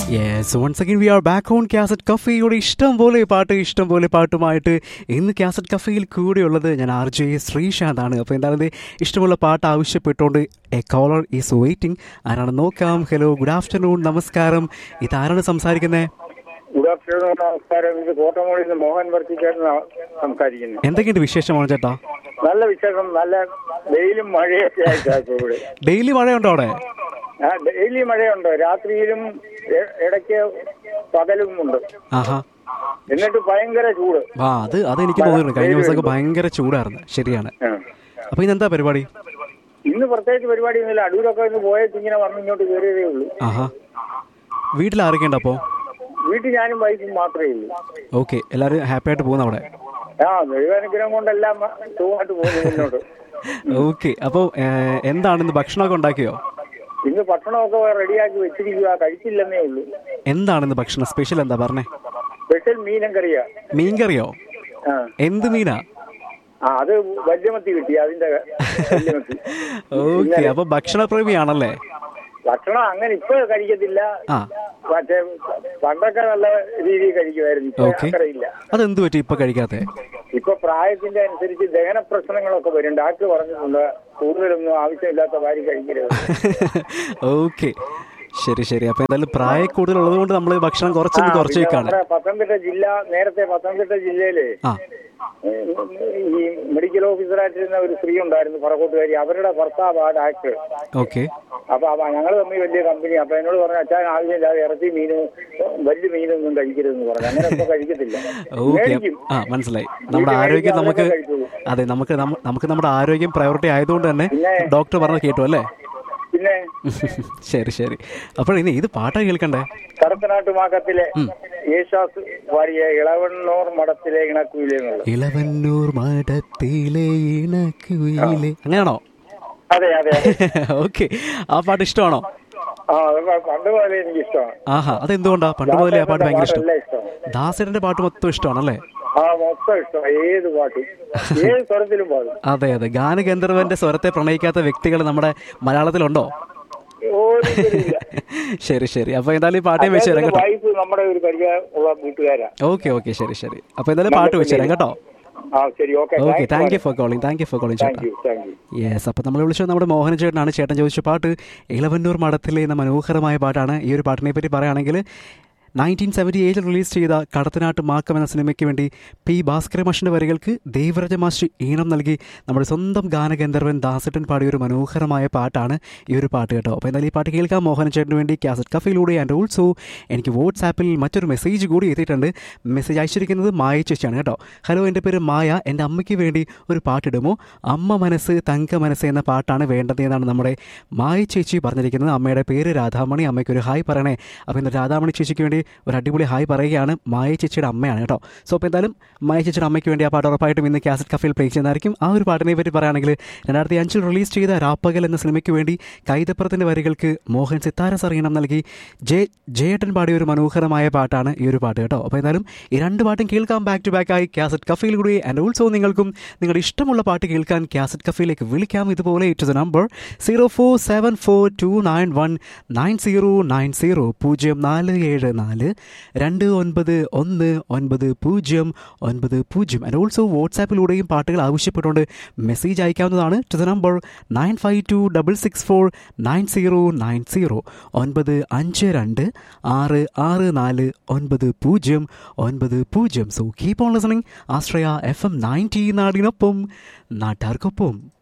Yes once again we are back on cassette കഫേയുടെ ഇഷ്ടം പോലെ പാട്ട് ഇഷ്ടം പോലെ പാട്ടുമായിട്ട് ഇന്ന് കാസറ്റ് കഫേയിൽ കൂടെയുള്ളത് ഞാൻ ആർ ജെ ശ്രീശാന്ത് ആണ് അപ്പോൾ എന്തായാലും ദേ ഇഷ്ടമുള്ള പാട്ട് ആവശ്യപ്പെട്ടുകൊണ്ട് എ കോളർ ഈസ് വെയിറ്റിംഗ് ആരാണ് നോക്കാം ഹലോ ഗുഡ് ആഫ്റ്റർനൂൺ നമസ്കാരം ഇതാരാണ് സംസാരിക്കുന്നത് ഗുഡ് ആഫ്റ്റർനൂൺ നമസ്കാരം ഇത് കോട്ടമോളിൽ നിന്ന് മോഹൻ വർത്തിക്കാരൻ സംസാരിക്കുന്നു എന്തൊക്കെയുണ്ട് വിശേഷമാണ് ചേട്ടാ നല്ല വിശേഷം നല്ല വെയിലും മഴയൊക്കെ ആയിട്ടാണ് ഇവിടെ ഡെയിലി മഴയുണ്ടോ അവിടെ ആ ഡെയിലി മഴയുണ്ട് രാത്രിയിലും ഇ- ഇടയ്ക്ക് പകലും ഉണ്ട് ആഹാ എന്നിട്ട് ഭയങ്കര ചൂട് ആ അത് അത് എനിക്ക് തോന്നുന്നു കഴിഞ്ഞ ദിവസമൊക്കെ ഭയങ്കര ചൂടായിരുന്നു ശരിയാണ് ആ. അപ്പോൾ ഇന്നെന്താ പരിപാടി ഇന്ന് പ്രത്യേകിച്ച് പരിപാടിയൊന്നുമില്ല അടൂരൊക്കെ ഒന്ന് പോയിട്ട് ഇങ്ങനെ വന്ന് ഇങ്ങോട്ട് കയറിയതേ ഉള്ളൂ ആഹാ വീട്ടിൽ ആരൊക്കെയുണ്ട് അപ്പോൾ വീട്ടിൽ ഞാനും വൈഫും മാത്രമേ ഉള്ളൂ ഓക്കെ എല്ലാവരും ഹാപ്പി ആയിട്ട് പോകുന്നു അവിടെ ആ ദൈവാനുഗ്രഹം കൊണ്ടെല്ലാം സുഖമായിട്ട് പോകുന്നു മുന്നോട്ട് ഓക്കെ അപ്പോൾ എന്താണ് ഇന്ന് ഭക്ഷണമൊക്കെ ഉണ്ടാക്കിയോ ഇന്ന് ഭക്ഷണമൊക്കെ റെഡിയാക്കി വെച്ചിരിക്കുക കഴിച്ചില്ലെന്നേ ഉള്ളൂ എന്താണ് ഇന്ന് ഭക്ഷണം സ്പെഷ്യൽ എന്താ പറഞ്ഞേ സ്പെഷ്യൽ മീനും കറിയാ മീൻകറിയോ ആ എന്ത് മീനാ ആ അത് വല്യമത്തി കിട്ടി അതിന്റെ വല്യമത്തി ഓക്കെ അപ്പൊ ഭക്ഷണപ്രേമിയാണല്ലേ ഭക്ഷണം അങ്ങനെ ഇപ്പൊ കഴിക്കത്തില്ല ആ മറ്റേ പണ്ടൊക്കെ നല്ല രീതിയിൽ കഴിക്കുമായിരുന്നു ഇപ്പൊ ഓക്കെ അത്രയില്ല അതെന്ത് പറ്റി ഇപ്പൊ കഴിക്കാത്തെ ഇപ്പൊ പ്രായത്തിന്റെ അനുസരിച്ച് ദഹന പ്രശ്നങ്ങളൊക്കെ വരും ഡാക്ടർ പറഞ്ഞിട്ടുണ്ട് കൂടുതലൊന്നും ആവശ്യമില്ലാത്ത വാരി കഴിക്കരുത് ഓക്കെ ശരി ശരി അപ്പൊ എന്തായാലും പ്രായ കൂടുതലുള്ളത് കൊണ്ട് നമ്മൾ ഭക്ഷണം കുറച്ചൊന്ന് കുറച്ച് പിന്നെ വെക്കാണ് നമ്മുടെ പത്തനംതിട്ട ജില്ല നേരത്തെ പത്തനംതിട്ട ജില്ലയിലെ ആ ഈ മെഡിക്കൽ ഓഫീസറായിട്ടിരുന്ന ഒരു സ്ത്രീ ഉണ്ടായിരുന്നു പറക്കോട്ടുകാരി അവരുടെ ഭർത്താവ് ആ ഡാക്ടർ ഓക്കെ അപ്പൊ ഞങ്ങൾ തമ്മിൽ വലിയ കമ്പനി അപ്പൊ എന്നോട് പറഞ്ഞു അച്ഛൻ ആവശ്യമില്ലാതെ ഇറച്ചി മീനും വലിയ മീനൊന്നും കഴിക്കരുതെന്ന് പറഞ്ഞു അങ്ങനെ ഇപ്പൊ കഴിക്കത്തില്ല ഓക്കെ മേടിക്കും. ആ മനസ്സിലായി നമ്മുടെ ആരോഗ്യം നമുക്ക് കഴിച്ചോളൂ. അതെ നമുക്ക് നമ്മ- നമുക്ക് നമ്മുടെ ആരോഗ്യം പ്രയോറിറ്റി ആയതുകൊണ്ട് തന്നെ പിന്നെ? ഡോക്ടർ പറഞ്ഞത് കേട്ടു അല്ലേ പിന്നെ ശരി ശരി അപ്പോൾ ഇനി ഇത് പാട്ടാ കേൾക്കണ്ടേ കടത്തനാട്ട് മാക്കത്തിലെ യേശാസ് വാരിയ ഇളവണ്ണൂർ മഠത്തിലെ ഇണക്കുയിലെ എന്നുള്ളത് ഇളവന്നൂർ മഠത്തിലെ ഇണക്കുയിലെ അങ്ങനെയാണോ അതെ അതെ അതെ. ഓക്കെ ആ പാട്ട് ഇഷ്ടമാണോ ആ അത് പ- പണ്ട് പോലെ എനിക്ക് ഇഷ്ടമാണ് ആഹാ അതെന്തുകൊണ്ടാ പണ്ട് മുതലേ ആ പാട്ട് ഭയങ്കര ഇഷ്ടം പാട്ടെല്ലാം ഇഷ്ടമാണ് ദാസേട്ടന്റെ പാട്ട് മൊത്തം ഇഷ്ടമാണല്ലേ ആ മൊത്തം ഇഷ്ടമാണ് ഏത് പാട്ടും ഏത് സ്വരത്തിലും പാടും അതെ അതെ ഗാനഗന്ധർവന്റെ സ്വരത്തെ പ്രണയിക്കാത്ത വ്യക്തികൾ നമ്മുടെ മലയാളത്തിലുണ്ടോ ഒരു ഇതുമില്ല. ശരി ശരി അപ്പൊ എന്തായാലും ഈ പാട്ടേ വെച്ച് തരാം കേട്ടോ വൈഫ് നമ്മുടെ ഒരു പരിചയം ഉള്ള വീട്ടുകാരാ ഓക്കെ ഓക്കെ ശരി ശരി അപ്പൊ എന്തായാലും പാട്ട് വെച്ച് തരാം കേട്ടോ ആ ശരി okay okay thank you for calling thank you for calling thank ചേട്ടാ യു താങ്ക് യു യെസ് അപ്പോൾ നമ്മൾ വിളിച്ചത് നമ്മുടെ മോഹന ചേട്ടനാണ് ചേട്ടൻ ചോദിച്ച പാട്ട് ഇളവന്നൂർ മഠത്തിലെ എന്ന മനോഹരമായ പാട്ടാണ് ഈ ഒരു പാട്ടിനെ പറ്റി പറയുകയാണെങ്കിൽ നയൻറ്റീൻ സെവൻറ്റി ഏഴിൽ റിലീസ് ചെയ്ത കടത്തനാട്ട് മാക്കം എന്ന സിനിമയ്ക്ക് വേണ്ടി പി ഭാസ്കര മാഷിൻ്റെ വരികൾക്ക് ദേവരാജ മാഷി ഈണം നൽകി നമ്മുടെ സ്വന്തം ഗാനഗന്ധർവൻ ദാസട്ടൻ പാടിയ ഒരു മനോഹരമായ പാട്ടാണ് ഈ ഒരു പാട്ട് കേട്ടോ അപ്പോൾ എന്തായാലും ഈ പാട്ട് കേൾക്കാം മോഹൻ ചേട്ടന് വേണ്ടി കാസറ്റ് കഫയിലൂടെ ആൻഡ് ഓൾസോ എനിക്ക് വാട്സാപ്പിൽ മറ്റൊരു മെസ്സേജ് കൂടി എത്തിയിട്ടുണ്ട് മെസ്സേജ് അയച്ചിരിക്കുന്നത് മായ ചേച്ചിയാണ് കേട്ടോ ഹലോ എൻ്റെ പേര് മായ എൻ്റെ അമ്മയ്ക്ക് വേണ്ടി ഒരു പാട്ടിടുമോ അമ്മ മനസ്സ് തങ്ക മനസ്സ് എന്ന പാട്ടാണ് വേണ്ടത് എന്നാണ് നമ്മുടെ മായ ചേച്ചി പറഞ്ഞിരിക്കുന്നത് അമ്മയുടെ പേര് രാധാമണി അമ്മയ്ക്ക് ഒരു ഹായ് പറയണേ അപ്പോൾ ഇന്ന് രാധാമണി ചേച്ചിക്ക് വേണ്ടി ഒരു അടിപൊളി ഹായ് പറയുകയാണ് മായ ചേച്ചിയുടെ അമ്മയാണ് കേട്ടോ സോ അപ്പോൾ എന്തായാലും മായ ചേച്ചിയുടെ അമ്മയ്ക്ക് വേണ്ടി ആ പാട്ട് ഉറപ്പായിട്ടും ഇന്ന് കാസറ്റ് കഫയിൽ പ്ലേ ചെയ്യുന്നതായിരിക്കും ആ ഒരു പാട്ടിനെ പറ്റി പറയുകയാണെങ്കിൽ രണ്ടായിരത്തി അഞ്ചിൽ റിലീസ് ചെയ്ത രാപ്പകൽ എന്ന സിനിമയ്ക്ക് വേണ്ടി കൈതപ്പുറത്തിൻ്റെ വരികൾക്ക് മോഹൻ സിത്താര സറീണം നൽകി ജെ ജയേട്ടൻ പാടിയ ഒരു മനോഹരമായ പാട്ടാണ് ഈ ഒരു പാട്ട് കേട്ടോ അപ്പോൾ എന്തായാലും ഈ രണ്ട് പാട്ടും കേൾക്കാം ബാക്ക് ടു ബാക്ക് ആയി കാസറ്റ് കഫയിൽ കൂടി ആൻഡ് ഓൾസോ നിങ്ങൾക്കും നിങ്ങളുടെ ഇഷ്ടമുള്ള പാട്ട് കേൾക്കാൻ കാസറ്റ് കഫയിലേക്ക് വിളിക്കാം ഇതുപോലെ it the number zero four seven four two nine one nine zero nine zero പൂജ്യം നാല് ഏഴ് നാല് രണ്ട് ഒൻപത് ഒന്ന് ഒൻപത് പൂജ്യം ഒൻപത് പൂജ്യം ആൻഡ് ഓൾസോ വാട്സാപ്പിലൂടെയും പാട്ടുകൾ ആവശ്യപ്പെട്ടുകൊണ്ട് മെസ്സേജ് അയക്കാവുന്നതാണ് to the number nine five two double six four nine zero nine zero ഒൻപത് അഞ്ച് രണ്ട് ആറ് ആറ് നാല് ഒൻപത് പൂജ്യം ഒൻപത് പൂജ്യം so keep on listening Ashraya F M ninety നാടിനൊപ്പം നാട്ടാർക്കൊപ്പം